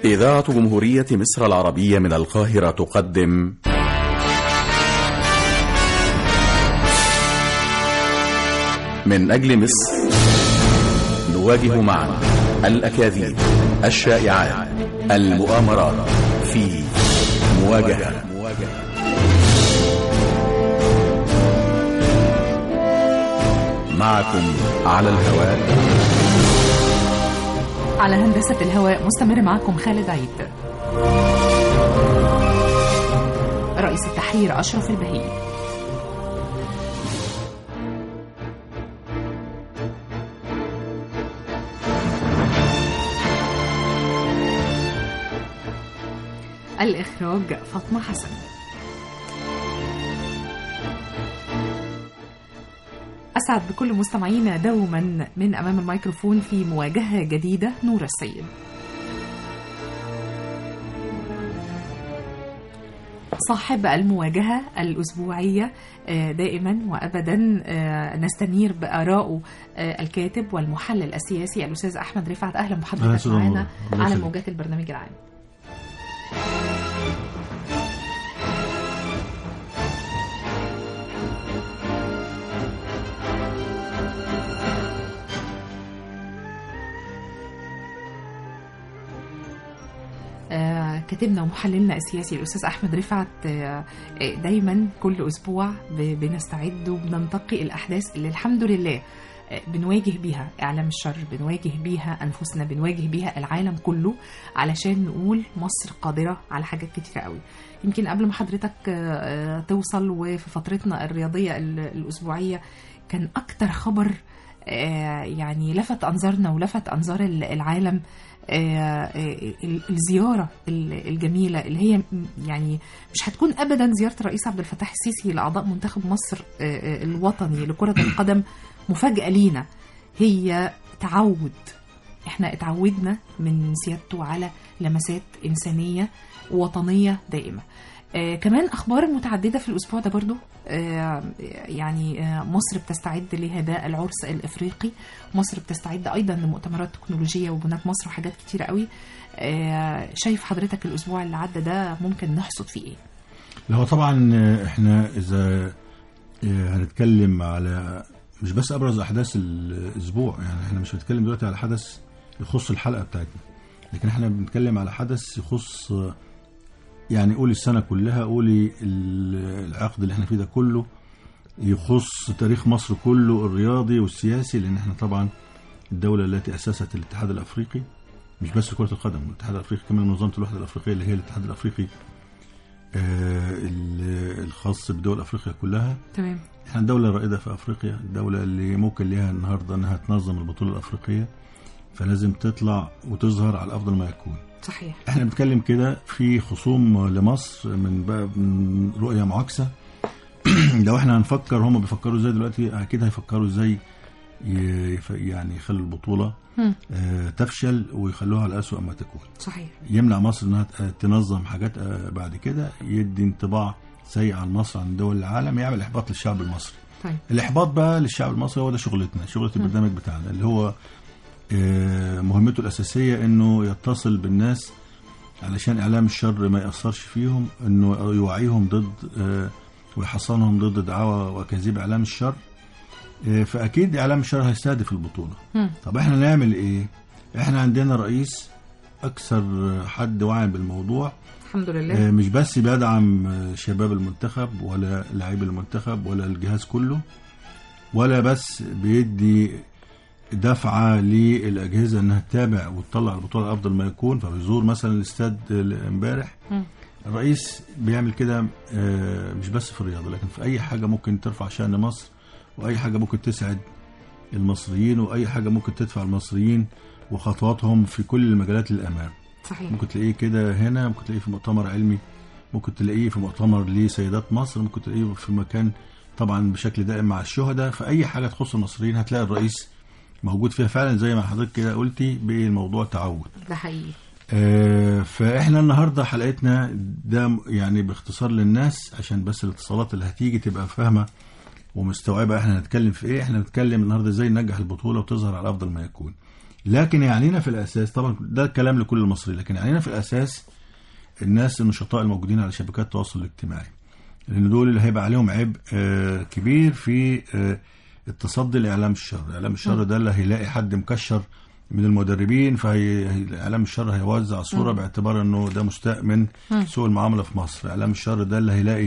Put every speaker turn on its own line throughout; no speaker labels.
إذاعة جمهورية مصر العربية من القاهرة تقدم من أجل مصر نواجه معا الأكاذيب الشائعات المؤامرات في مواجهة معكم على الهواء
على هندسة الهواء مستمر معكم خالد عيد رئيس التحرير أشرف البهي الإخراج فاطمة حسن أسعد بكل مستمعينا دوما من أمام الميكروفون في مواجهة جديدة نور السيد صاحب المواجهة الأسبوعية دائما وأبدا نستنير بآرائه الكاتب والمحلل السياسي الأستاذ أحمد رفعت أهلا بحضرتك معنا على موجات البرنامج العام كاتبنا ومحللنا السياسي الاستاذ احمد رفعت دايما كل اسبوع بنستعد وبننتقي الاحداث اللي الحمد لله بنواجه بيها اعلام الشر بنواجه بيها انفسنا بنواجه بيها العالم كله علشان نقول مصر قادره على حاجات كتيره قوي يمكن قبل ما حضرتك توصل وفي فترتنا الرياضيه الاسبوعيه كان اكتر خبر يعني لفت انظارنا ولفت انظار العالم الزيارة الجميلة اللي هي يعني مش هتكون أبدا زيارة الرئيس عبد الفتاح السيسي لأعضاء منتخب مصر الوطني لكرة القدم مفاجأة لينا هي تعود احنا اتعودنا من سيادته على لمسات إنسانية وطنية دائمة آه كمان اخبار متعدده في الاسبوع ده برضو آه يعني آه مصر بتستعد لهذا العرس الافريقي مصر بتستعد ايضا لمؤتمرات تكنولوجيه وبناء مصر وحاجات كتيره قوي آه شايف حضرتك الاسبوع اللي عدى ده ممكن نحصد فيه ايه
لا هو طبعا احنا اذا هنتكلم على مش بس ابرز احداث الاسبوع يعني احنا مش هنتكلم دلوقتي على حدث يخص الحلقه بتاعتنا لكن احنا بنتكلم على حدث يخص يعني قولي السنة كلها قولي العقد اللي احنا فيه ده كله يخص تاريخ مصر كله الرياضي والسياسي لان احنا طبعا الدولة التي أسست الاتحاد الأفريقي مش بس كرة القدم الاتحاد الأفريقي كمان منظمة الوحدة الأفريقية اللي هي الاتحاد الأفريقي آه الخاص بدول أفريقيا كلها
تمام
احنا الدولة الرائدة في أفريقيا الدولة اللي ممكن ليها النهاردة أنها تنظم البطولة الأفريقية فلازم تطلع وتظهر على أفضل ما يكون
صحيح
احنا بنتكلم كده في خصوم لمصر من بقى من رؤيه معاكسه لو احنا هنفكر هم بيفكروا ازاي دلوقتي اكيد هيفكروا ازاي يعني يخلوا البطوله اه تفشل ويخلوها على اسوء ما تكون
صحيح
يمنع مصر انها تنظم حاجات بعد كده يدي انطباع سيء عن مصر عن دول العالم يعمل احباط للشعب المصري
طيب.
الاحباط بقى للشعب المصري هو ده شغلتنا شغله البرنامج بتاعنا اللي هو مهمته الأساسية إنه يتصل بالناس علشان إعلام الشر ما يأثرش فيهم إنه يوعيهم ضد ويحصنهم ضد دعاوى وأكاذيب إعلام الشر فأكيد إعلام الشر هيستهدف البطولة طب إحنا نعمل إيه؟ إحنا عندنا رئيس أكثر حد واعي بالموضوع
الحمد لله
مش بس بيدعم شباب المنتخب ولا لاعبي المنتخب ولا الجهاز كله ولا بس بيدي دفعه للاجهزه انها تتابع وتطلع البطوله افضل ما يكون فبيزور مثلا الاستاد امبارح الرئيس بيعمل كده مش بس في الرياضه لكن في اي حاجه ممكن ترفع شان مصر واي حاجه ممكن تسعد المصريين واي حاجه ممكن تدفع المصريين وخطواتهم في كل المجالات للامام
صحيح
ممكن تلاقيه كده هنا ممكن تلاقيه في مؤتمر علمي ممكن تلاقيه في مؤتمر لسيدات مصر ممكن تلاقيه في مكان طبعا بشكل دائم مع الشهداء فاي حاجه تخص المصريين هتلاقي الرئيس موجود فيها فعلا زي ما حضرتك كده قلتي بالموضوع تعود
ده حقيقي
آه فاحنا النهارده حلقتنا ده يعني باختصار للناس عشان بس الاتصالات اللي هتيجي تبقى فاهمه ومستوعبه احنا هنتكلم في ايه احنا بنتكلم النهارده ازاي ننجح البطوله وتظهر على افضل ما يكون لكن يعنينا في الاساس طبعا ده الكلام لكل المصريين لكن يعنينا في الاساس الناس النشطاء الموجودين على شبكات التواصل الاجتماعي لان دول اللي هيبقى عليهم عبء آه، كبير في آه، التصدي لاعلام الشر اعلام الشر ده اللي هيلاقي حد مكشر من المدربين فاعلام الشر هيوزع صوره باعتبار انه ده مستاء من سوء المعامله في مصر اعلام الشر ده اللي هيلاقي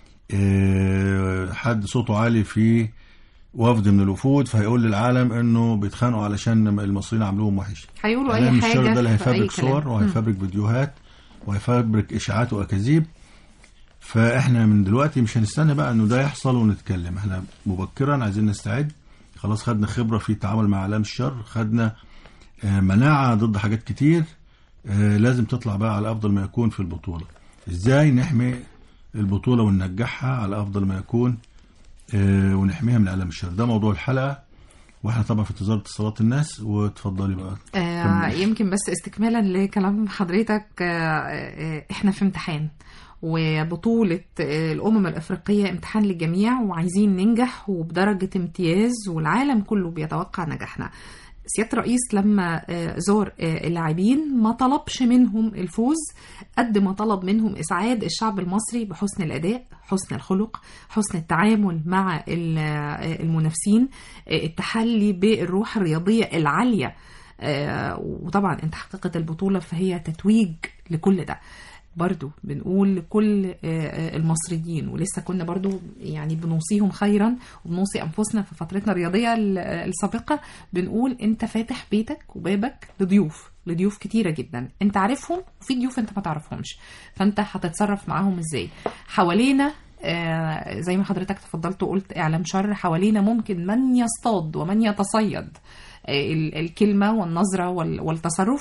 آه، حد صوته عالي في وفد من الوفود فهيقول للعالم انه بيتخانقوا علشان المصريين عاملوهم وحش
هيقولوا
اعلام
اي
الشر
حاجه
ده اللي
في أي
هيفبرك
كلام.
صور وهيفبرك فيديوهات وهيفبرك اشاعات واكاذيب فاحنا من دلوقتي مش هنستنى بقى انه ده يحصل ونتكلم احنا مبكرا عايزين نستعد خلاص خدنا خبره في التعامل مع اعلام الشر خدنا آه، مناعه ضد حاجات كتير آه، لازم تطلع بقى على افضل ما يكون في البطوله ازاي نحمي البطوله وننجحها على افضل ما يكون آه، ونحميها من اعلام الشر ده موضوع الحلقه واحنا طبعا في انتظار اتصالات الناس وتفضلي بقى
آه
كملي.
يمكن بس استكمالا لكلام حضرتك آه آه احنا في امتحان وبطولة آه، الأمم الأفريقية امتحان للجميع وعايزين ننجح وبدرجة امتياز والعالم كله بيتوقع نجاحنا سيادة الرئيس لما آه، زار آه، اللاعبين ما طلبش منهم الفوز قد ما طلب منهم إسعاد الشعب المصري بحسن الأداء حسن الخلق حسن التعامل مع ال- آه، المنافسين آه، التحلي بالروح الرياضية العالية آه، وطبعا انت حققت البطولة فهي تتويج لكل ده برضو بنقول لكل آه، آه، المصريين ولسه كنا برضو يعني بنوصيهم خيرا وبنوصي انفسنا في فترتنا الرياضيه ال- آه، السابقه بنقول انت فاتح بيتك وبابك لضيوف لضيوف كتيره جدا انت عارفهم وفي ضيوف انت ما تعرفهمش فانت هتتصرف معاهم ازاي حوالينا آه، زي ما حضرتك تفضلت وقلت اعلام شر حوالينا ممكن من يصطاد ومن يتصيد آه، ال- الكلمه والنظره وال- والتصرف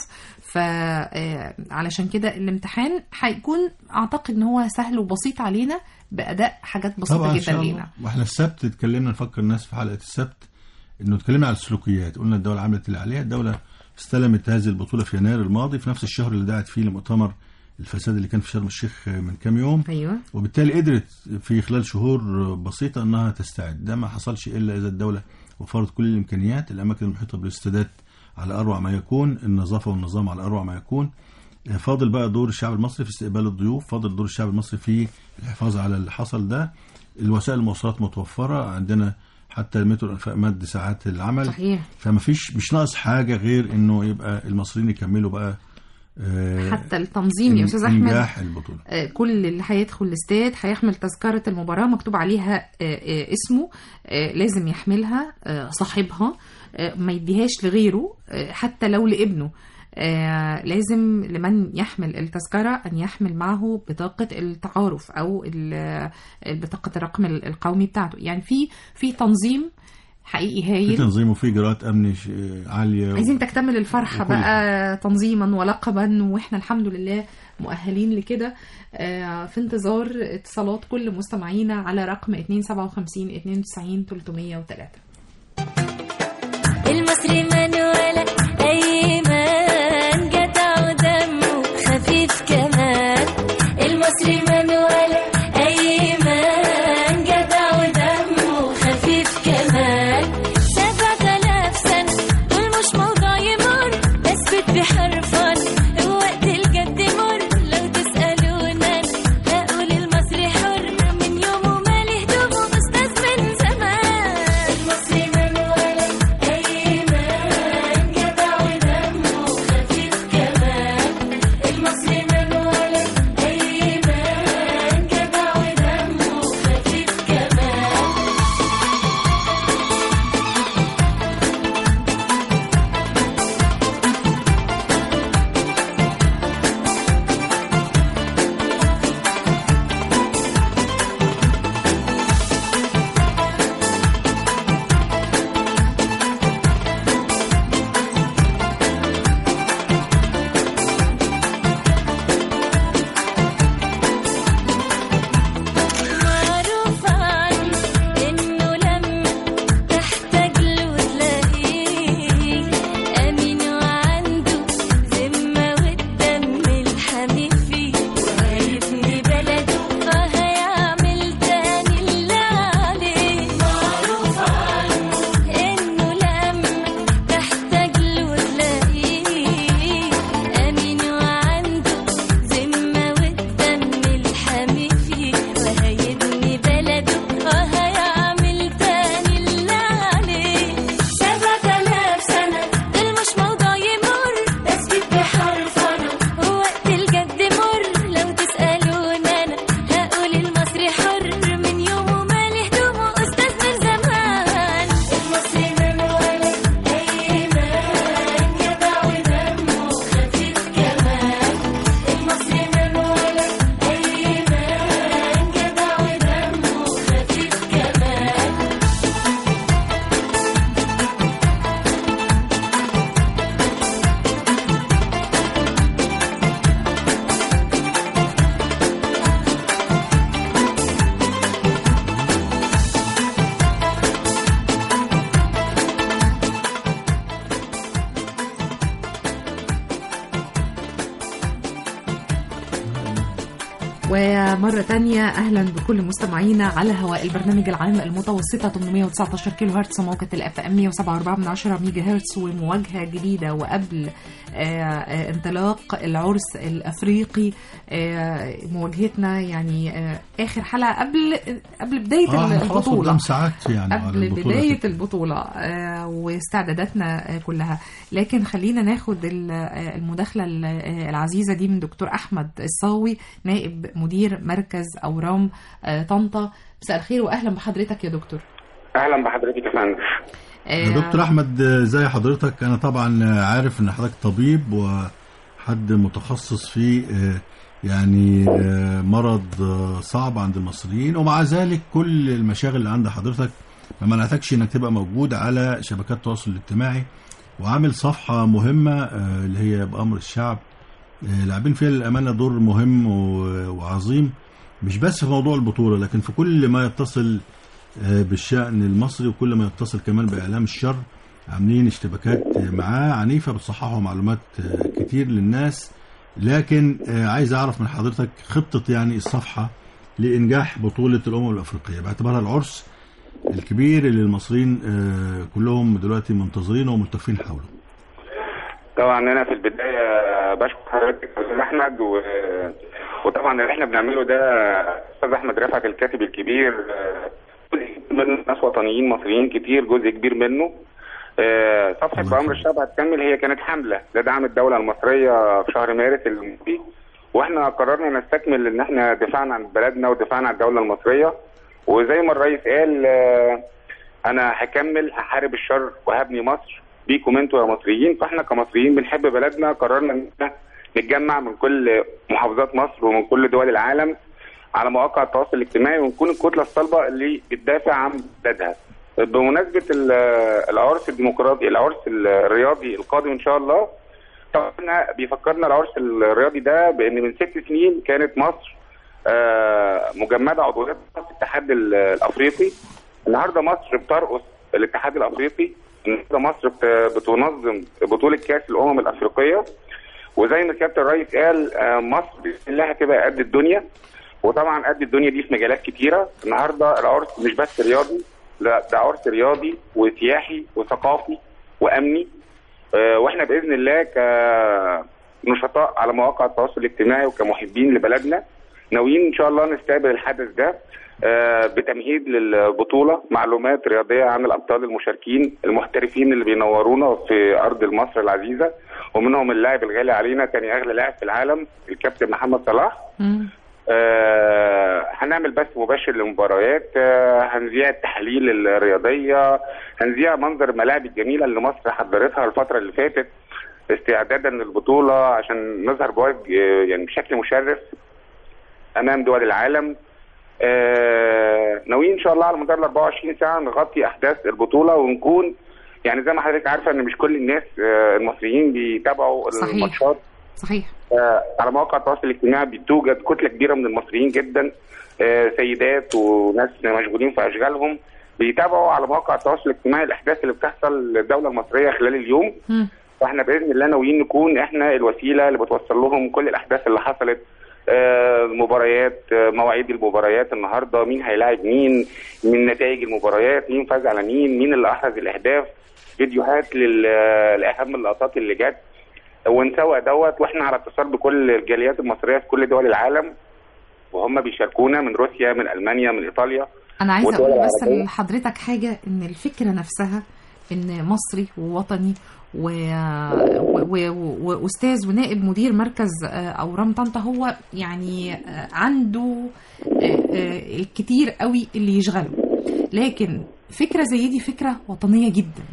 فعلشان كده الامتحان هيكون اعتقد ان هو سهل وبسيط علينا باداء حاجات بسيطه
طبعا ان
جدا
شاء الله
لينا
واحنا السبت اتكلمنا نفكر الناس في حلقه السبت انه اتكلمنا على السلوكيات قلنا الدوله عملت اللي عليها الدوله استلمت هذه البطوله في يناير الماضي في نفس الشهر اللي دعت فيه لمؤتمر الفساد اللي كان في شرم الشيخ من كام يوم
ايوه
وبالتالي قدرت في خلال شهور بسيطة أنها تستعد ده ما حصلش إلا إذا الدولة وفرت كل الإمكانيات الأماكن المحيطة بالاستادات على أروع ما يكون النظافة والنظام على أروع ما يكون فاضل بقى دور الشعب المصري في استقبال الضيوف فاضل دور الشعب المصري في الحفاظ على اللي حصل ده الوسائل المواصلات متوفرة عندنا حتى المترو الأنفاق مد ساعات العمل
صحيح
فما فيش مش ناقص حاجة غير إنه يبقى المصريين يكملوا بقى آه،
حتى التنظيم يا استاذ احمد
إنجاح البطولة
آه، كل اللي هيدخل الاستاد هيحمل تذكرة المباراة مكتوب عليها آه، آه، اسمه آه، لازم يحملها آه، صاحبها آه، ما يديهاش لغيره آه، حتى لو لابنه آه، لازم لمن يحمل التذكرة أن يحمل معه بطاقة التعارف أو ال- آه، بطاقة الرقم القومي بتاعته يعني في في تنظيم حقيقي
في
هايل
تنظيم وفي اجراءات امني ش- عاليه
عايزين تكتمل الفرحة
وكل
بقى تنظيما ولقبا واحنا الحمد لله مؤهلين لكده آه، في انتظار اتصالات كل مستمعينا على رقم 257 92 303
المصري من ولا أيمن جدع ودمه خفيف كمان المصري من ولا أيمن جدع ودمه خفيف كمان سبعة آلاف سنة دول مش موضوع يمر أثبت بحرفا وقت الجد مر لو تسألونا هقول المصري حر من يومه مالي هدومه أستاذ من زمان
ومرة تانية أهلا بكل مستمعينا على هواء البرنامج العام المتوسطة 819 كيلو هرتز وموجة الاف ام 107.4 من 10 ميجا هرتز ومواجهة جديدة وقبل آه، آه، انطلاق العرس الأفريقي آه، مواجهتنا يعني آه، آخر حلقة قبل قبل بداية
اه احنا خلاص
البطولة
قدام ساعات يعني على
قبل
البطولة
بداية
كده.
البطولة آه، واستعداداتنا آه، كلها لكن خلينا ناخد ال- آه، المداخلة ال- آه، العزيزة دي من دكتور أحمد الصاوي نائب مدير مركز أورام آه، طنطا مساء الخير وأهلا بحضرتك يا دكتور
اهلا بحضرتك يا فندم
آه،
يا دكتور احمد آه، ازي حضرتك انا طبعا آه، عارف ان حضرتك طبيب وحد متخصص في آه، يعني آه، مرض آه، صعب عند المصريين ومع ذلك كل المشاغل اللي عند حضرتك ما منعتكش انك تبقى موجود على شبكات التواصل الاجتماعي وعامل صفحة مهمة آه، اللي هي بأمر الشعب آه، لاعبين فيها للأمانة دور مهم و- وعظيم مش بس في موضوع البطولة لكن في كل ما يتصل آه، بالشأن المصري وكل ما يتصل كمان بإعلام الشر عاملين اشتباكات آه، معاه عنيفة بتصححوا معلومات آه، كتير للناس لكن آه، عايز أعرف من حضرتك خطة يعني الصفحة لإنجاح بطولة الأمم الأفريقية باعتبارها العرس الكبير اللي المصريين آه، كلهم دلوقتي منتظرينه وملتفين حوله
طبعا انا في البدايه بشكر حضرتك يا استاذ احمد و... وطبعا اللي احنا بنعمله ده استاذ احمد رفعت الكاتب الكبير آه، جزء كبير منه ناس وطنيين مصريين كتير جزء كبير منه آه، صفحه
الله
بأمر
يخليك.
الشعب هتكمل هي كانت حمله لدعم الدوله المصريه في شهر مارس الماضي واحنا قررنا نستكمل ان احنا دفاعنا عن بلدنا ودفاعنا عن الدوله المصريه وزي ما الرئيس قال آه، انا هكمل هحارب الشر وهبني مصر بيكم انتوا يا مصريين فاحنا كمصريين بنحب بلدنا قررنا ان احنا نتجمع من كل محافظات مصر ومن كل دول العالم على مواقع التواصل الاجتماعي ونكون الكتله الصلبه اللي بتدافع عن بلدها. بمناسبه ال- العرس الديمقراطي العرس الرياضي القادم ان شاء الله طبعا إحنا بيفكرنا العرس الرياضي ده بان من ست سنين كانت مصر آه، مجمده عضويتها في الاتحاد ال- الافريقي النهارده مصر بترقص الاتحاد الافريقي النهارده مصر بت- بتنظم بطوله كاس الامم الافريقيه وزي ما سياده الرئيس قال آه، مصر باذن الله هتبقى قد الدنيا وطبعا قد الدنيا دي في مجالات كتيره النهارده العرس مش بس رياضي لا ده عرس رياضي وسياحي وثقافي وامني آه، واحنا باذن الله كنشطاء على مواقع التواصل الاجتماعي وكمحبين لبلدنا ناويين ان شاء الله نستقبل الحدث ده آه، بتمهيد للبطوله معلومات رياضيه عن الابطال المشاركين المحترفين اللي بينورونا في ارض مصر العزيزه ومنهم اللاعب الغالي علينا تاني اغلى لاعب في العالم الكابتن محمد صلاح
مم.
آه، هنعمل بث مباشر للمباريات آه، هنذيع التحاليل الرياضيه هنذيع منظر الملاعب الجميله اللي مصر حضرتها الفتره اللي فاتت استعدادا للبطوله عشان نظهر بوجه آه، يعني بشكل مشرف امام دول العالم آه، ناويين ان شاء الله على مدار ال 24 ساعه نغطي احداث البطوله ونكون يعني زي ما حضرتك عارفه ان مش كل الناس آه، المصريين بيتابعوا
صحيح.
الماتشات
صحيح
آه، على مواقع التواصل الاجتماعي بتوجد كتله كبيره من المصريين جدا آه، سيدات وناس مشغولين في اشغالهم بيتابعوا على مواقع التواصل الاجتماعي الاحداث اللي بتحصل للدوله المصريه خلال اليوم
مم.
واحنا باذن الله ناويين نكون احنا الوسيله اللي بتوصل لهم كل الاحداث اللي حصلت آه، مباريات آه، مواعيد المباريات النهارده مين هيلاعب مين من نتائج المباريات مين فاز على مين مين اللي احرز الاهداف فيديوهات لل- لاهم اللقطات اللي جت ونسوق دوت واحنا على اتصال بكل الجاليات المصريه في كل دول العالم وهم بيشاركونا من روسيا من المانيا من ايطاليا
انا عايزه
والدول
اقول بس
العربية.
لحضرتك حاجه ان الفكره نفسها ان مصري ووطني و... و... و... واستاذ ونائب مدير مركز آه، اورام طنطا هو يعني آه، عنده آه، آه، الكتير قوي اللي يشغله لكن فكره زي دي فكره وطنيه جدا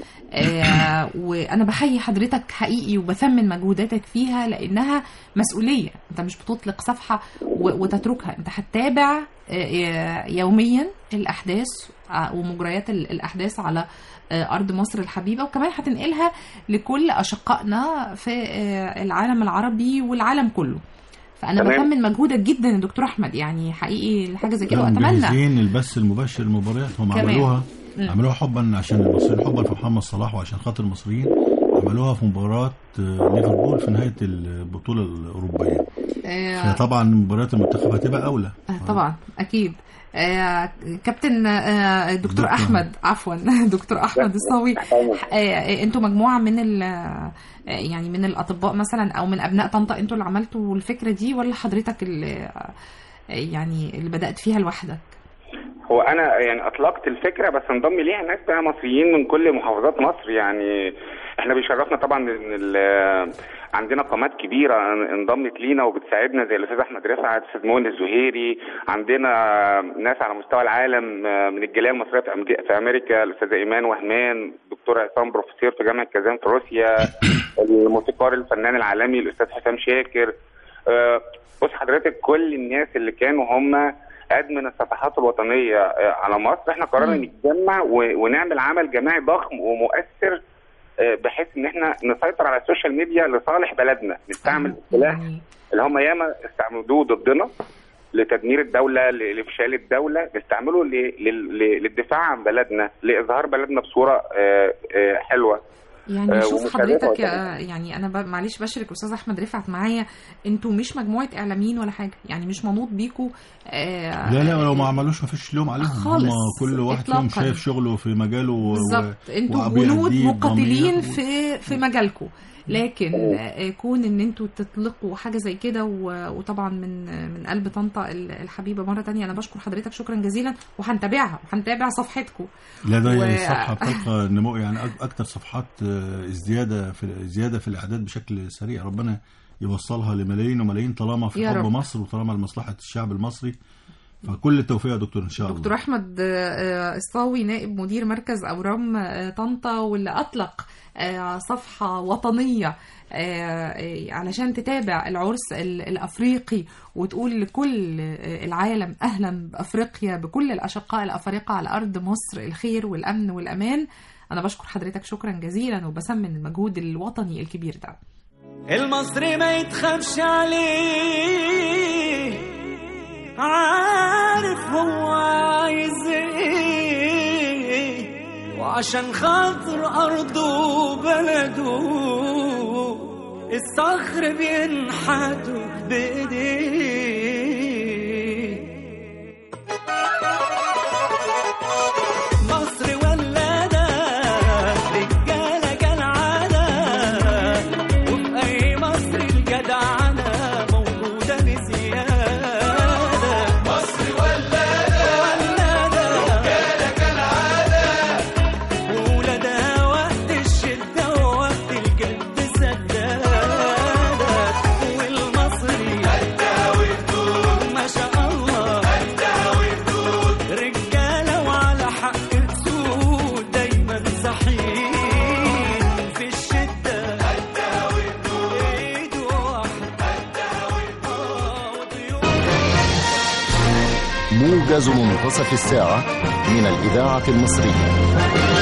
آه وانا بحيي حضرتك حقيقي وبثمن مجهوداتك فيها لانها مسؤوليه انت مش بتطلق صفحه و- وتتركها انت هتتابع آه، آه، يوميا الاحداث آه، ومجريات ال- الاحداث على آه، ارض مصر الحبيبه وكمان هتنقلها لكل اشقائنا في آه، العالم العربي والعالم كله فانا
تمام.
بثمن مجهودك جدا يا دكتور احمد يعني حقيقي حاجه زي كده
كانوا
واتمنى
مجهزين البث المباشر للمباريات هم
كمان.
عملوها
مم.
عملوها حبا عشان المصريين حبا في محمد صلاح وعشان خاطر المصريين عملوها في مباراة آه، ليفربول في نهاية البطولة الأوروبية
آه،
فطبعا مباريات المنتخب هتبقى اولى
آه، طبعا اكيد آه، كابتن آه، دكتور
دكتور.
احمد عفوا دكتور احمد الصاوي آه، آه، انتوا مجموعه من ال آه، يعني من الاطباء مثلا او من ابناء طنطا انتوا اللي عملتوا الفكره دي ولا حضرتك اللي آه، يعني اللي بدات فيها لوحدك
هو انا يعني اطلقت الفكره بس انضم ليها ناس بقى مصريين من كل محافظات مصر يعني احنا بيشرفنا طبعا ان ال- عندنا قامات كبيره انضمت لينا وبتساعدنا زي الاستاذ احمد رفعت الاستاذ مؤمن الزهيري عندنا ناس على مستوى العالم من الجاليه المصريه في أمج- في امريكا الاستاذ ايمان وهمان دكتور عصام بروفيسور في جامعه كازان في روسيا الموسيقار الفنان العالمي الاستاذ حسام شاكر آه، بص حضرتك كل الناس اللي كانوا هم ادمن الصفحات الوطنيه آه، على مصر احنا قررنا
مم.
نتجمع و- ونعمل عمل جماعي ضخم ومؤثر آه، بحيث ان احنا نسيطر على السوشيال ميديا لصالح بلدنا نستعمل السلاح
يعني
اللي هم ياما استعملوه ضدنا لتدمير الدوله ل- لافشال الدوله نستعمله ل- لل- للدفاع عن بلدنا لاظهار بلدنا بصوره آه، آه، حلوه
يعني
آه،
شوف
ومشاركة
حضرتك
وطنية.
يا يعني انا ب- معلش بشرك استاذ احمد رفعت معايا انتوا مش مجموعه اعلاميين ولا حاجه يعني مش منوط بيكوا آه
لا لا ولو ما عملوش ما فيش لوم عليهم
خالص،
هم كل واحد فيهم
إطلاقاً.
شايف شغله في مجاله و-
بالظبط انتوا
وبيأديه
جنود
بضمير
مقاتلين
و-
في في مجالكم لكن آه، كون ان انتوا تطلقوا حاجه زي كده و- وطبعا من من قلب طنطا ال- الحبيبه مره تانية انا بشكر حضرتك شكرا جزيلا وهنتابعها وهنتابع صفحتكم
لا ده
و-
صفحه بتلقى نمو يعني أك- اكتر صفحات آه، ازدياده في زياده في الاعداد بشكل سريع ربنا يوصلها لملايين وملايين طالما في
يا
حب
رب.
مصر وطالما لمصلحه الشعب المصري فكل التوفيق يا دكتور ان شاء الله
دكتور احمد آه، الصاوي نائب مدير مركز اورام آه، طنطا واللي اطلق آه، صفحه وطنيه آه، آه، علشان تتابع العرس ال- الافريقي وتقول لكل آه، العالم اهلا بافريقيا بكل الاشقاء الافارقه على ارض مصر الخير والامن والامان انا بشكر حضرتك شكرا جزيلا وبسمن المجهود الوطني الكبير ده
المصري ما يتخافش عليه عارف هو عايز ايه وعشان خاطر ارضه وبلده الصخر بينحتوا بايديه مصر ولادة رجالة كالعادة وفي أي مصر الجدعنة موجودة بزيادة مصر ولادة رجالة كالعادة وولادها وقت الشدة ووقت الجد سدادة والمصري ما شاء الله رجالة وعلى حق أسود دايما صحيح في الشدة إيد واحدة وضيوف
موجز منتصف الساعة من الإذاعة المصرية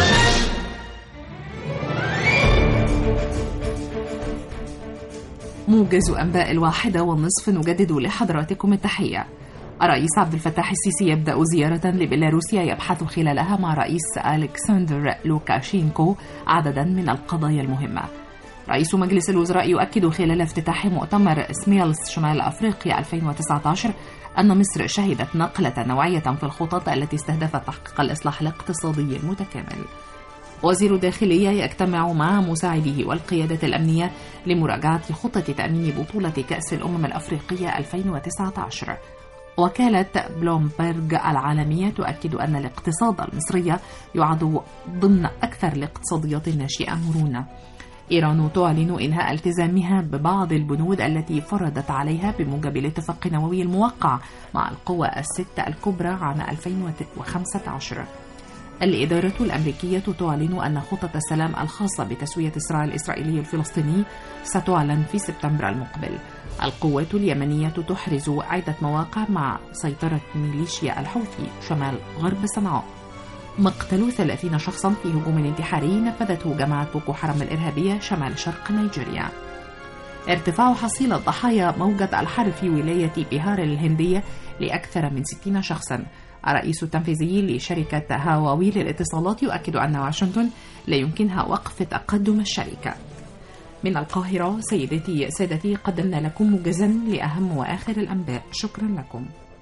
موجز أنباء الواحدة والنصف نجدد لحضراتكم التحية الرئيس عبد الفتاح السيسي يبدأ زيارة لبيلاروسيا يبحث خلالها مع رئيس ألكسندر لوكاشينكو عددا من القضايا المهمة رئيس مجلس الوزراء يؤكد خلال افتتاح مؤتمر سميلز شمال أفريقيا 2019 أن مصر شهدت نقلة نوعية في الخطط التي استهدفت تحقيق الإصلاح الاقتصادي المتكامل وزير الداخلية يجتمع مع مساعديه والقيادة الأمنية لمراجعة خطة تأمين بطولة كأس الأمم الأفريقية 2019 وكالة بلومبرج العالمية تؤكد أن الاقتصاد المصري يعد ضمن أكثر الاقتصاديات الناشئة مرونة إيران تعلن إنهاء التزامها ببعض البنود التي فرضت عليها بموجب الاتفاق النووي الموقع مع القوى الستة الكبرى عام 2015 الإدارة الأمريكية تعلن أن خطة السلام الخاصة بتسوية الصراع الإسرائيلي الفلسطيني ستعلن في سبتمبر المقبل. القوات اليمنية تحرز عدة مواقع مع سيطرة ميليشيا الحوثي شمال غرب صنعاء. مقتل 30 شخصا في هجوم انتحاري نفذته جماعة بوكو حرام الإرهابية شمال شرق نيجيريا. ارتفاع حصيلة ضحايا موجة الحر في ولاية بيهار الهندية لأكثر من 60 شخصا. الرئيس التنفيذي لشركة هواوي للاتصالات يؤكد أن واشنطن لا يمكنها وقف تقدم الشركة. من القاهرة سيدتي سادتي قدمنا لكم موجزا لأهم وآخر الأنباء شكرا لكم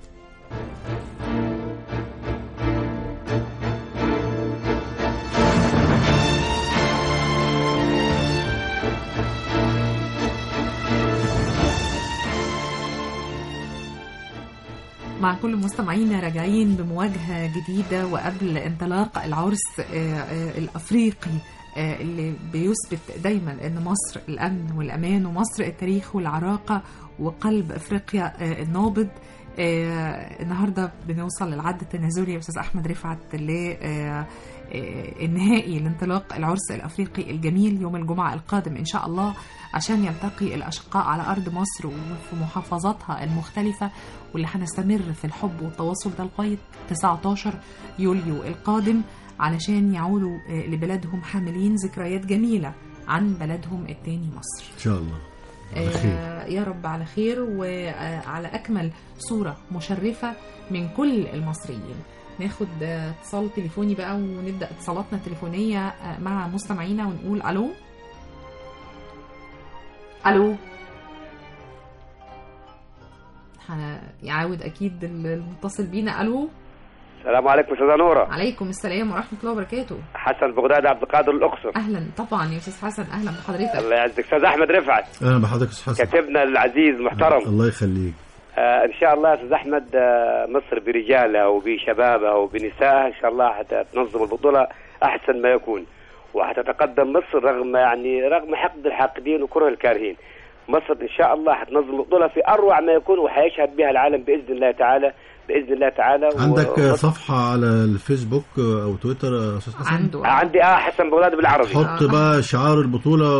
مع كل مستمعينا راجعين بمواجهة جديدة وقبل انطلاق العرس آه، آه، الأفريقي آه، اللي بيثبت دايما ان مصر الامن والامان ومصر التاريخ والعراقه وقلب افريقيا آه، النابض آه، النهارده بنوصل للعد التنازلي يا استاذ احمد رفعت للنهائي لانطلاق العرس الافريقي الجميل يوم الجمعه القادم ان شاء الله عشان يلتقي الاشقاء على ارض مصر وفي محافظاتها المختلفه واللي هنستمر في الحب والتواصل ده لغايه 19 يوليو القادم علشان يعودوا آه، لبلادهم حاملين ذكريات جميله عن بلدهم التاني مصر
ان شاء الله على خير
آه، يا رب على خير وعلى أكمل صورة مشرفة من كل المصريين ناخد آه، اتصال تليفوني بقى ونبدأ اتصالاتنا التليفونية آه، مع مستمعينا ونقول ألو ألو ح- يعاود أكيد المتصل بينا ألو
السلام عليكم استاذه نوره
عليكم السلام ورحمة الله وبركاته
حسن بغداد عبد القادر الاقصر
أهلا طبعا يا أستاذ حسن أهلا بحضرتك
الله يعزك استاذ احمد رفعت
اهلا بحضرتك يا استاذ حسن
كاتبنا العزيز محترم
الله يخليك
آه ان شاء الله يا استاذ احمد آه مصر برجالها وبشبابها وبنسائها ان شاء الله حتنظم البطوله احسن ما يكون وحتتقدم مصر رغم يعني رغم حقد الحاقدين وكره الكارهين مصر ان شاء الله حتنظم البطوله في اروع ما يكون وحيشهد بها العالم باذن الله تعالى باذن الله تعالى
عندك
و-
صفحه على الفيسبوك او تويتر يا استاذ حسن
عنده
عندي اه حسن بغداد بالعربي
حط بقى شعار البطوله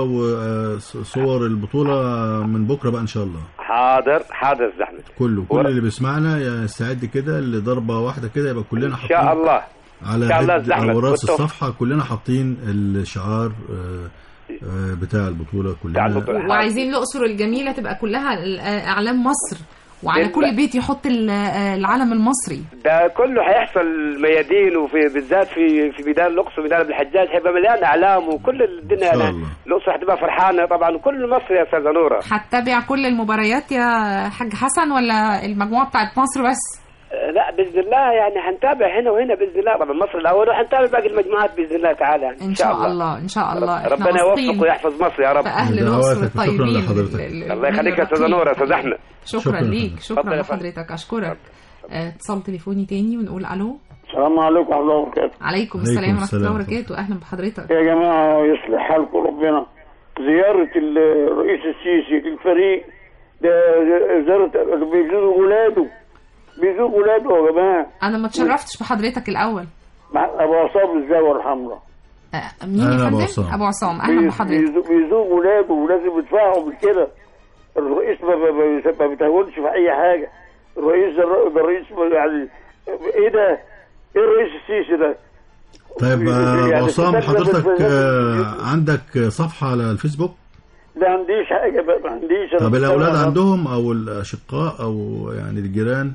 وصور البطوله من بكره بقى ان شاء الله
حاضر حاضر يا استاذ احمد
كله كل
ورق.
اللي بيسمعنا يستعد كده لضربه واحده كده يبقى كلنا
ان
حاطين
شاء الله
على
إن شاء الله
هد
زحمة.
او راس
بالتوفيق.
الصفحه كلنا حاطين الشعار آه، آه، بتاع البطوله
بتاع
كلنا
البطولة.
وعايزين الاقصر الجميله تبقى كلها ال- آه، اعلام مصر وعلى
بالله.
كل بيت يحط ال- آه، العلم المصري
ده كله هيحصل ميادين وفي بالذات في في ميدان الاقصر ميدان ابن الحجاج هيبقى مليان اعلام وكل الدنيا
إن شاء
أنا-
الله.
الاقصر هتبقى فرحانه طبعا كل مصر يا استاذه نوره
هتتابع كل المباريات يا حاج حسن ولا المجموعه بتاعت مصر بس
آه، لا باذن الله يعني هنتابع هنا وهنا باذن الله طبعا مصر الاول وهنتابع باقي المجموعات باذن الله تعالى
ان شاء الله ان شاء الله احنا
ربنا
واثقين
يوفق ويحفظ مصر يا رب
في اهل
دعواتك
الاقصر
وشكراً
الطيبين
لحضرتك.
ال- ال-
الله يخليك يا استاذه
الرقيق.
نوره يا استاذ احمد
شكرا
شكراً.
ليك
اتفضل
شكرا
يا فندم.
لحضرتك اشكرك آه، اتصال تليفوني تاني ونقول الو
السلام عليكم ورحمة الله وبركاته
عليكم
عليكم
السلام ورحمه
السلام
الله
ورحمة
وبركاته اهلا بحضرتك
يا جماعة يصلح حالكم ربنا زيارة الرئيس السيسي للفريق ده زيارة بيزوروا ولاده بيزوروا ولاده يا جماعة
انا ما اتشرفتش بحضرتك الاول
مع أبو عصام الزاوية الحمراء
آه، مين
أهلا
يا
أبو
فندم
عصام.
ابو عصام اهلا
بيز-
بحضرتك
بيزو- بيزوروا ولاده ولازم يدفعوا بالكده الرئيس ما ما- ما- ما بيتهونش في أي حاجة الرئيس ده الر- ده الرئيس يعني إيه ده؟ إيه الرئيس السيسي ده؟
طيب آه،
يعني
أبو عصام
استفدنا
حضرتك
بالفساد.
آه، عندك صفحه على الفيسبوك
ما عنديش حاجة بقى ما عنديش أنا
طب الاولاد
بشتغل.
عندهم او الاشقاء او يعني الجيران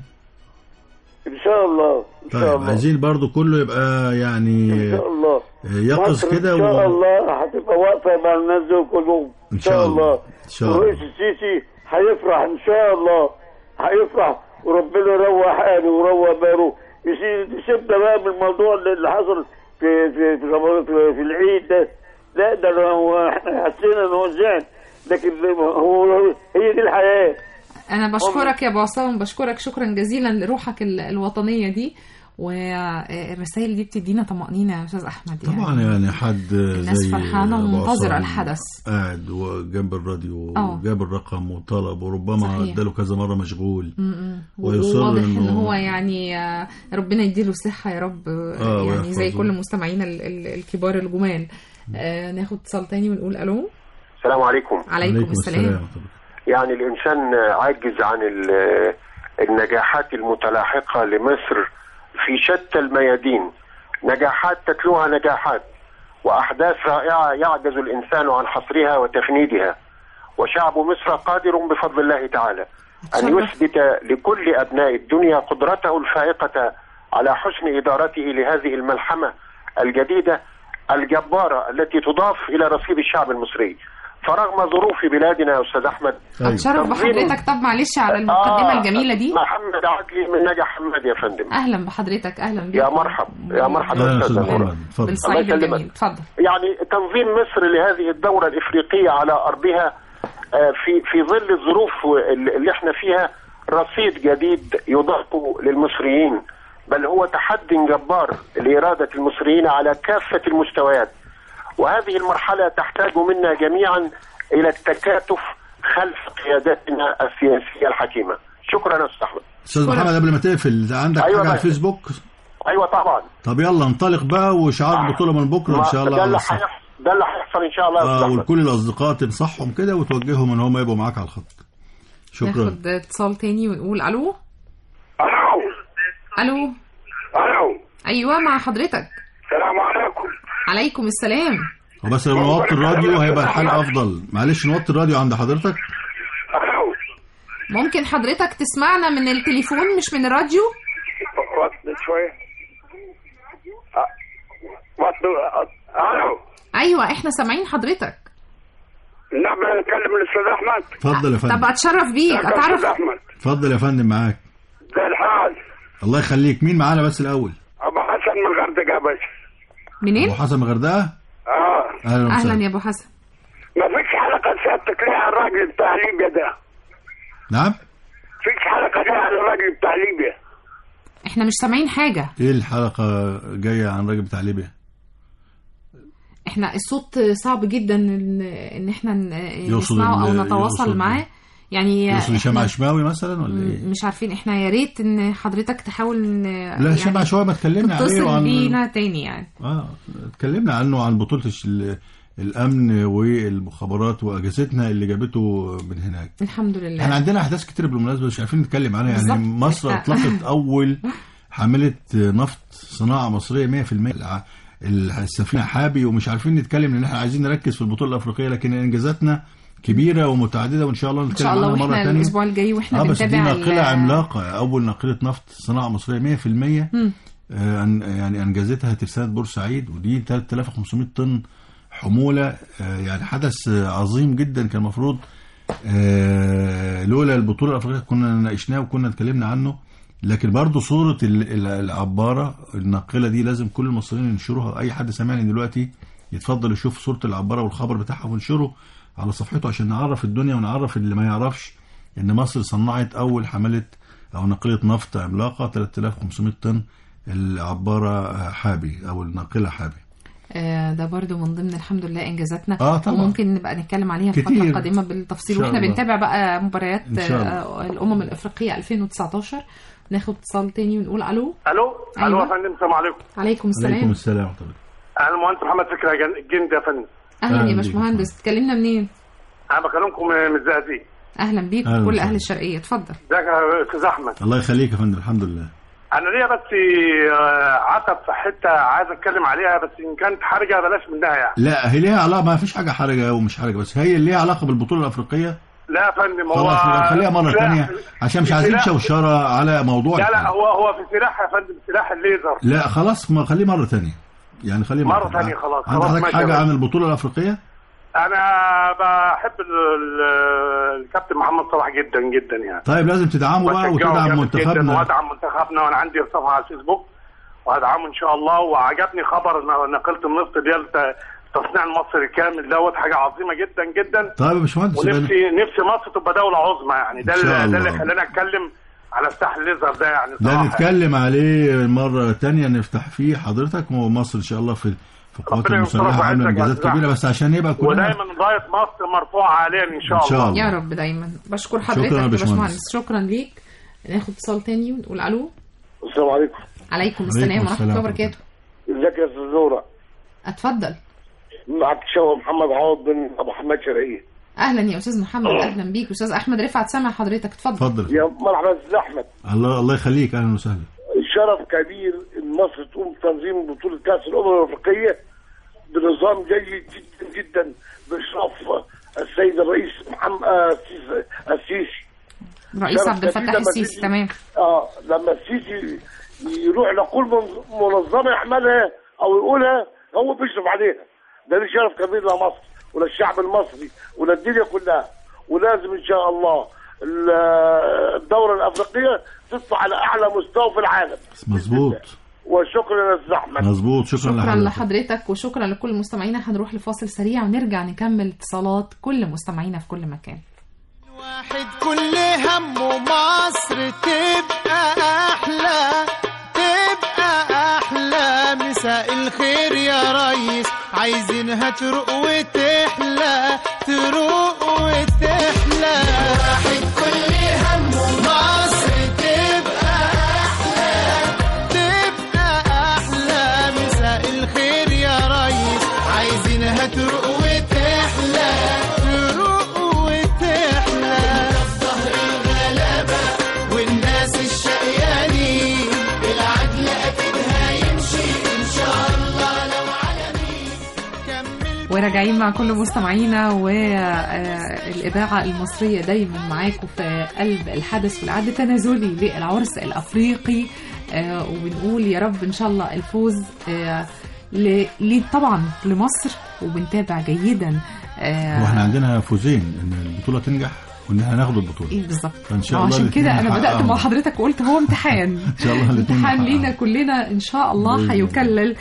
ان شاء الله ان شاء
طيب
الله
عايزين برضو كله يبقى يعني
ان شاء الله
يقظ
مصر
كده
ان شاء
و...
الله هتبقى واقفه مع الناس دول كلهم
إن شاء الله. إن شاء الله.
الرئيس السيسي هيفرح ان شاء الله هيفرح وربنا يروح حاله ويروح باله يسيب- يسيبنا بقى من الموضوع اللي اللي حصل في في في, رمضان- في, في العيد ده لا ده أنا- هو احنا حسينا ان هو زعل لكن هو هي دي الحياه
انا بشكرك يا ابو عصام بشكرك شكرا جزيلا لروحك ال- الوطنيه دي والرسائل دي بتدينا طمأنينة يا استاذ احمد يعني
طبعا يعني حد
الناس
زي
فرحانة
أبو
ومنتظرة
عصام
الحدث.
قاعد وجنب الراديو
آه.
وجاب الرقم وطلب وربما
صحيح.
اداله كذا مره مشغول
م-م.
ويصر
وواضح ان
إنه-
هو يعني آه، ربنا يديله الصحه يا رب
آه،
يعني زي
ويحفظه.
كل مستمعينا ال- ال- الكبار الجمال آه، ناخد اتصال تاني ونقول الو
السلام عليكم
عليكم السلام
يعني الإنسان عاجز عن ال- النجاحات المتلاحقة لمصر في شتى الميادين نجاحات تتلوها نجاحات وأحداث رائعة يعجز الإنسان عن حصرها وتفنيدها وشعب مصر قادر بفضل الله تعالى أن
شرف.
يثبت لكل أبناء الدنيا قدرته الفائقة على حسن إدارته لهذه الملحمة الجديدة الجبارة التي تضاف إلى رصيد الشعب المصري فرغم ظروف بلادنا يا استاذ احمد
اتشرف بحضرتك طب معلش على المقدمه الجميله دي
محمد عدلي من نجا حماد يا فندم
اهلا بحضرتك اهلا بك
يا مرحب يا مرحبا
أهلا
استاذ
أستاذ
نورة.
محمد اتفضل
بالصعيد
الله يسلمك.
الجميل اتفضل
يعني تنظيم مصر لهذه الدورة الإفريقية على أرضها آه، في في ظل الظروف اللي احنا فيها رصيد جديد يضاف للمصريين بل هو تحدي جبار لإرادة المصريين على كافة المستويات وهذه المرحلة تحتاج منا جميعا إلى التكاتف خلف قيادتنا السياسية الحكيمة شكرا يا أستاذ أحمد
استاذ محمد قبل ما تقفل عندك
أيوة
حاجه على
بقى.
الفيسبوك
أيوة طبعا
طب يلا انطلق بقى وشعار البطوله من بكره ان شاء الله
ده
على
اللي
الصف
هيحصل ده اللي هيحصل إن شاء الله يا أستاذ
اه
أحمد
ولكل الاصدقاء تنصحهم كده وتوجههم ان هم يبقوا معاك على الخط شكرا
ناخد اتصال تاني ونقول الو
الو
الو
الو
ايوه مع حضرتك
السلام عليكم
عليكم السلام
وبس لو نوطي الراديو هيبقى الحال افضل معلش نوطي الراديو عند حضرتك
الو
ممكن حضرتك تسمعنا من التليفون مش من الراديو
وطي شويه أ- وطي الو
ايوه احنا سامعين حضرتك
نعم نتكلم الاستاذ احمد
اتفضل يا
طب
فندم
اتشرف بيك
أستاذ
اتعرف
احمد
اتفضل يا فندم معاك
ده الحال
الله يخليك مين معانا بس الاول
ابو حسن من الغردقه بس
منين
ابو حسن من الغردقه
اه
اهلا
اهلا
وسهلا
يا ابو حسن
ما فيش حلقه سيادتك ليها على الراجل بتاع ليبيا ده
نعم
فيش حلقه ليها على الراجل بتاع ليبيا
احنا مش سامعين حاجه
ايه الحلقه جايه عن الراجل بتاع ليبيا
احنا الصوت صعب جدا ان ان احنا ن-
يقصد
نسمعه او
ال-
نتواصل
يقصد-
معاه يعني
يوصل هشام
إحنا
عشماوي مثلا ولا ايه؟
مش عارفين احنا يا ريت ان حضرتك تحاول ان
لا هشام عشماوي ما اتكلمنا عليه
تتصل
وعن
بينا تاني يعني
اه اتكلمنا عنه عن بطوله الش- ال- الامن والمخابرات واجهزتنا اللي جابته من هناك
الحمد لله
احنا عندنا احداث كتير بالمناسبه مش عارفين نتكلم عنها يعني
بالظبط.
مصر
إحنا-
اطلقت اول حامله نفط صناعه مصريه 100% الع- السفينه حابي ومش عارفين نتكلم لان احنا عايزين نركز في البطوله الافريقيه لكن انجازاتنا كبيره ومتعدده وان شاء الله
ان
نتكلم
شاء الله
عنها مره
واحنا
ثانيه
الاسبوع الجاي واحنا
اه بس دي
بنتابع
ناقله
ال-
عملاقه اول ناقله نفط صناعه مصريه 100%
مم.
آه، أن- يعني انجزتها ترسانه بورسعيد ودي 3500 طن حموله آه، يعني حدث آه، عظيم جدا كان المفروض آه، لولا البطوله الافريقيه كنا ناقشناه وكنا اتكلمنا عنه لكن برضه صوره ال- ال- العباره الناقله دي لازم كل المصريين ينشروها اي حد سامعني دلوقتي يتفضل يشوف صوره العباره والخبر بتاعها وينشره على صفحته عشان نعرف الدنيا ونعرف اللي ما يعرفش ان مصر صنعت اول حمله او ناقله نفط عملاقه 3500 طن العباره حابي او الناقله حابي
آه، ده برضو من ضمن الحمد لله انجازاتنا
آه، طبعا.
وممكن نبقى نتكلم عليها في
كتير.
الفتره القادمه بالتفصيل
إن شاء
واحنا
الله.
بنتابع بقى مباريات
إن شاء الله.
آه، الامم الافريقيه 2019 ناخد اتصال تاني ونقول الو
الو
أيوة.
الو يا فندم السلام عليكم
عليكم السلام
عليكم السلام ورحمه الله
انا المهندس محمد فكري جن- الجندي يا فندم
اهلا
أهلا
يا
بيك.
باشمهندس تكلمنا منين
انا بكلمكم من الزقازيق
اهلا بيك
أهلا
كل
وسهلا.
اهل الشرقيه اتفضل
ازيك يا استاذ احمد
الله يخليك يا فندم الحمد لله
انا ليا بس آه، عتب في حته عايز اتكلم عليها بس ان كانت حرجه بلاش منها يعني
لا هي ليها علاقه ما فيش حاجه حرجه ومش حرجه بس هي اللي ليها علاقه بالبطوله الافريقيه
لا يا فندم هو
خلاص نبقى نخليها مره
لا،
ثانيه عشان مش عايزين
سلاح-
شوشره على موضوع
لا لا
الحلقة.
هو هو في سلاح يا فندم سلاح الليزر
لا خلاص ما خليه مره ثانيه يعني خليه
مرة ثانية خلاص،
عندك
خلاص
حضرتك
ماشي يا
حاجه
باشا.
عن البطوله الافريقيه
انا بحب ال- ال- الكابتن محمد صلاح جدا جدا يعني
طيب لازم تدعمه بقى
بشجعه
وتدعم
جامد جدا
منتخبنا
وادعم منتخبنا وانا عندي صفحه على الفيسبوك وهدعمه ان شاء الله وعجبني خبر ن- نقلت النفط ديال ت- التصنيع المصري الكامل دوت حاجه عظيمه جدا جدا
طيب يا باشمهندس يبقى-
ونفسي نفسي مصر تبقى دوله عظمى يعني ده
إن شاء
اللي ده اللي
الله.
خلاني اتكلم على سلاح الليزر ده يعني
ده
صراحة.
نتكلم عليه مرة تانية نفتح فيه حضرتك ومصر إن شاء الله في في القوات
ربنا ينصرك
المسلحة عاملة
ويعزك
إنجازات
ويعزك.
كبيرة بس عشان يبقى كلنا
ودايما رايه مصر مرفوعه عاليا ان شاء
إن شاء
الله
الله.
يا رب دايما بشكر
شكراً
حضرتك
يا
يا
باشمهندس.
باشمهندس شكرا ليك ناخد اتصال تاني ونقول الو
السلام عليكم
عليكم السلام ورحمه
السلام
الله وبركاته
ازيك يا استاذ نوره
اتفضل
معك شوقي محمد عوض بن ابو حماد شرقيه
اهلا يا استاذ محمد اهلا بيك استاذ احمد رفعت سامع حضرتك اتفضل
اتفضل
يا مرحبا استاذ احمد
الله الله يخليك أهلا وسهلا
شرف كبير ان مصر تقوم بتنظيم بطوله كاس الامم الافريقيه بنظام جيد جدا جدا باشراف السيد الرئيس محمد آه، السيسي- السيسي
رئيس
شرف
عبد الفتاح
كبير لما
السيسي
تيجي-
تمام
اه لما السيسي يروح لكل من- منظمه يعملها او يقولها هو بيشرف عليها ده ليه شرف كبير لمصر وللشعب المصري وللدنيا كلها ولازم ان شاء الله ال- الدوره الافريقيه تطلع على اعلى مستوى في العالم
مظبوط
وشكرا يا استاذ احمد
مظبوط شكرا
شكرا
لحضرتك
لحضرتك وشكرا لكل مستمعينا هنروح لفاصل سريع ونرجع نكمل اتصالات كل مستمعينا في كل مكان
واحد كل همه مصر تبقى احلى تبقى احلى مساء الخير يا ريس عايزينها تروق وتحلى تروق وتحلى واحد كل همه مصر تبقى احلى تبقى احلى مساء الخير يا ريس عايزينها تروق وتحلى تروق وتحلى ظهر الغلابة والناس الشقيانين بالعدل أكيد هيمشي إن شاء الله لو عالمين كمل
وراجعين مع كل مستمعينا والإذاعة المصرية دايما معاكم في قلب الحدث والعد التنازلي للعرس الأفريقي آه، وبنقول يا رب إن شاء الله الفوز آه، ل- ل- طبعا لمصر وبنتابع جيدا آه،
واحنا عندنا فوزين ان البطوله تنجح وان احنا ناخد البطوله
ايه بالظبط
فان شاء الله
عشان
الاتنين
كده انا بدات
نحققهم.
مع حضرتك وقلت هو امتحان
ان شاء الله الاتنين
امتحان
نحققهم.
لينا كلنا ان شاء الله
بإذن
هيكلل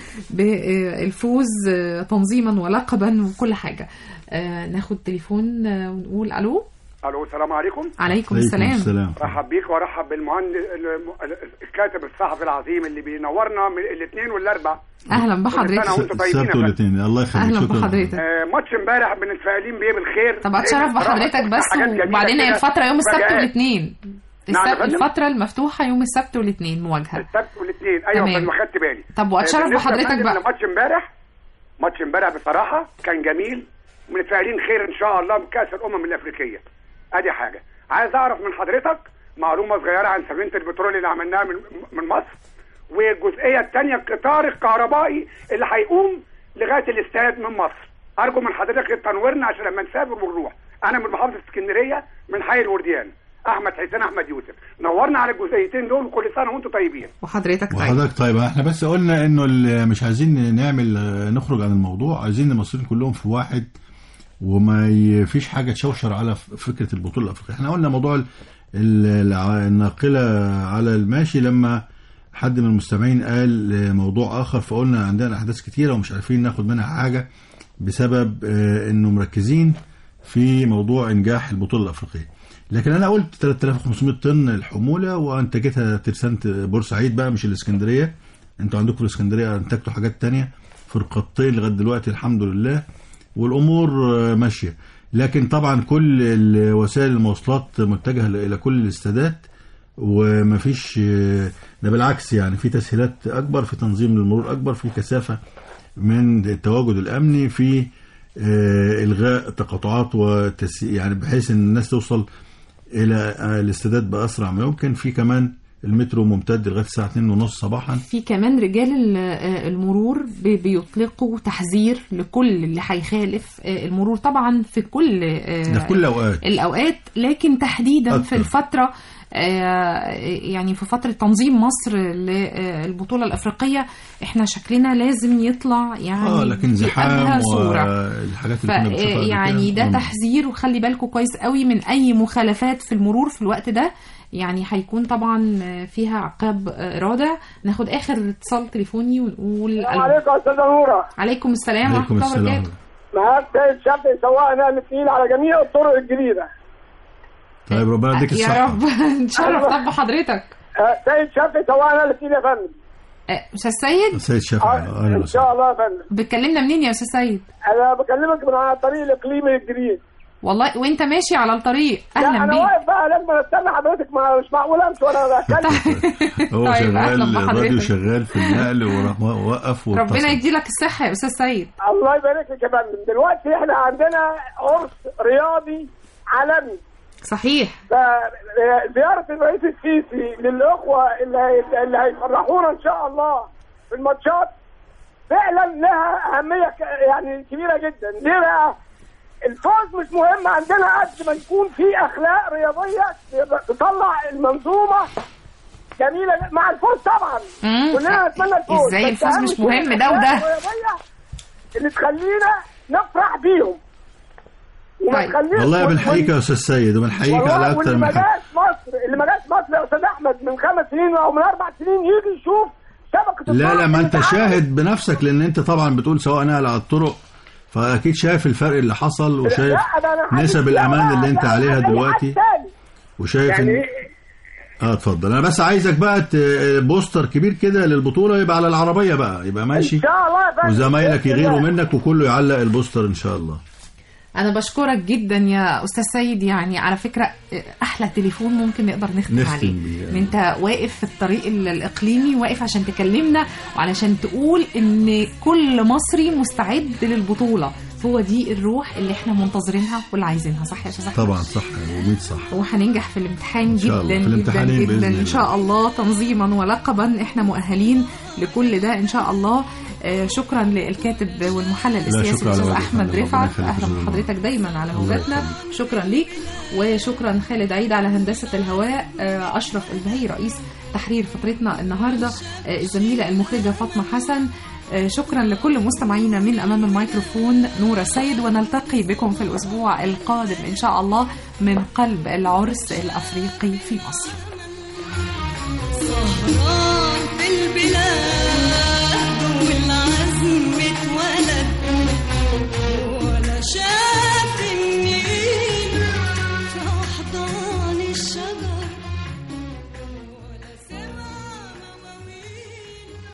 بالفوز آه، تنظيما ولقبا وكل حاجه آه، ناخد تليفون آه، ونقول الو
الو السلام عليكم
عليكم السلام
السلام
رحب بيك وارحب بالمهندس الم- الكاتب الصحفي العظيم اللي بينورنا من الاثنين والاربع
اهلا
كل سنة
بحضرتك
وانتم طيبين يا
السبت
فندم.
والاثنين الله يخليك
اهلا
شكرا
بحضرتك
آه، ماتش امبارح بنتفائلين بيه بالخير
طب اتشرف بحضرتك بس
حاجات جميلة
وبعدين هي
كده.
الفتره يوم السبت
مفاجآت.
والاثنين
نعم يا فندم؟
الفتره المفتوحه يوم السبت والاثنين مواجهه
السبت والاثنين ايوه
تمام.
ما خدت بالي
طب واتشرف
آه، بالنسبة يا
بحضرتك
فندم
بقى.
لماتش امبارح ماتش امبارح بصراحه كان جميل ومتفائلين خير ان شاء الله بكاس الامم الافريقيه ادي حاجه عايز اعرف من حضرتك معلومه صغيره عن سفينه البترول اللي عملناها من من مصر والجزئيه الثانيه القطار الكهربائي اللي هيقوم لغايه الاستاد من مصر ارجو من حضرتك تنورنا عشان لما نسافر ونروح انا من محافظه اسكندريه من حي الورديان احمد حسين احمد يوسف نورنا على الجزئيتين دول وكل سنه وانتم طيبين
وحضرتك طيب
وحضرتك طيب احنا بس قلنا انه ال- مش عايزين نعمل نخرج عن الموضوع عايزين المصريين كلهم في واحد وما ي- فيش حاجه تشوشر على ف- فكره البطوله الافريقيه احنا قلنا موضوع ال- ال- الع- الناقله على الماشي لما حد من المستمعين قال موضوع اخر فقلنا عندنا احداث كتيره ومش عارفين ناخد منها حاجه بسبب آه، انه مركزين في موضوع انجاح البطوله الافريقيه لكن انا قلت 3500 طن الحموله وانتجتها ترسانه بورسعيد بقى مش الاسكندريه انتوا عندكم في الاسكندريه انتجتوا حاجات تانية فرقتين لغايه دلوقتي الحمد لله والامور آه، ماشيه لكن طبعا كل ال- وسائل المواصلات متجهه الى كل الاستادات ومفيش آه، ده بالعكس يعني في تسهيلات اكبر في تنظيم المرور اكبر في كثافه من التواجد الامني في آه، الغاء تقاطعات وتس... يعني بحيث ان الناس توصل الى آه، الاستادات باسرع ما يمكن في كمان المترو ممتد لغايه الساعه 2 ونص صباحا
في كمان رجال ال- آه، المرور بي- بيطلقوا تحذير لكل اللي هيخالف آه، المرور طبعا في كل آه،
ده في كل الاوقات
الاوقات لكن تحديدا
أكتر.
في الفتره آه، يعني في فتره تنظيم مصر للبطوله الافريقيه احنا شكلنا لازم يطلع يعني
اه لكن
بأبهى
زحام
صورة.
والحاجات
ف
اللي كنا بنشوفها قبل
يعني
كده.
ده
مم.
تحذير وخلي بالكم كويس قوي من اي مخالفات في المرور في الوقت ده يعني هيكون طبعا فيها عقاب رادع ناخد اخر اتصال تليفوني ونقول
السلام
ألو.
عليكم يا استاذه نوره
عليكم السلام ورحمه
عليكم
الله
السلام
وبركاته
معاك سيد شافعي سواق نقل التقيل على جميع الطرق الجديده
طيب ربنا يديك
يا
الصحه
رب نشرف طب بحضرتك
آه، سيد شافعي سواق نقل التقيل يا فندم
آه، استاذ سيد
سيد شافعي
آه،
اهلا
ان
وسهلا
شاء الله يا فندم
بتكلمنا منين يا استاذ سيد
انا بكلمك من على الطريق الاقليمي الجديد
والله وانت ماشي على الطريق
لا
اهلا
انا
بيك
واقف بقى لازم استنى حضرتك ما مش معقول امشي وانا بتكلم
هو
طيب،
شغال
أهلا
الراديو
بحضرتك.
شغال في النقل وراح وقف
ربنا
واتصل.
يديلك الصحه يا استاذ سيد
الله يبارك لك يا فندم دلوقتي احنا عندنا عرس رياضي عالمي
صحيح
فزيارة الرئيس السيسي للأخوة اللي هي- اللي هيفرحونا إن شاء الله في الماتشات فعلا لها أهمية ك- يعني كبيرة جدا ليه بقى؟ الفوز مش مهم عندنا قد ما يكون في أخلاق رياضية تطلع المنظومة جميلة مع الفوز طبعا
مم.
كلنا نتمنى الفوز
إزاي
بس
الفوز
أهم
مش
شيء
مهم ده
الأخلاق
وده؟
الرياضية اللي تخلينا نفرح بيهم وما
طيب.
تخليش
والله بنحييك يا استاذ سيد وبنحييك
والله
على اكتر
واللي
من
ما
حاجه
جاش مصر اللي ما جاش مصر يا استاذ احمد من خمس سنين او من اربع سنين يجي يشوف شبكه
لا لا
الطرق
ما
اللي
انت
اتعملت.
شاهد بنفسك لان انت طبعا بتقول سواء نقل على الطرق فاكيد شايف الفرق اللي حصل وشايف
لا، ده أنا حاسس
نسب
بيها
الامان
بقى،
اللي انت
لا،
عليها
زي حد
دلوقتي
تاني.
وشايف
يعني
ان اه اتفضل انا بس عايزك بقى ت- بوستر كبير كده للبطوله يبقى على العربيه بقى يبقى ماشي
ان شاء الله يا فندم.
وزمايلك
بإذن
يغيروا
الله.
منك وكله يعلق البوستر ان شاء الله
انا بشكرك جدا يا استاذ سيد يعني على فكره احلى تليفون ممكن نقدر نختم
نختم
عليه
بيه.
ان انت واقف في الطريق ال- الاقليمي واقف عشان تكلمنا وعلشان تقول ان كل مصري مستعد للبطوله هو دي الروح اللي احنا منتظرينها واللي عايزينها صح يا استاذ احمد
طبعا صح و100 صح
وهننجح في الامتحان
شاء
جدا
الله. في
جدا
الامتحانين بإذن
جدا ان
الله.
شاء الله تنظيما ولقبا احنا مؤهلين لكل ده ان شاء الله آه، شكرا للكاتب والمحلل السياسي
شكرا على
الاستاذ
وجهك.
احمد
ربنا
رفعت
يخليك
اهلا
ويجزاك
بحضرتك دايما على
الله
موجاتنا شكرا ليك وشكرا خالد عيد على هندسه الهواء آه، اشرف البهي رئيس تحرير فترتنا النهارده آه، الزميله المخرجه فاطمه حسن آه، شكرا لكل مستمعينا من امام الميكروفون نورة السيد ونلتقي بكم في الاسبوع القادم ان شاء الله من قلب العرس الافريقي في مصر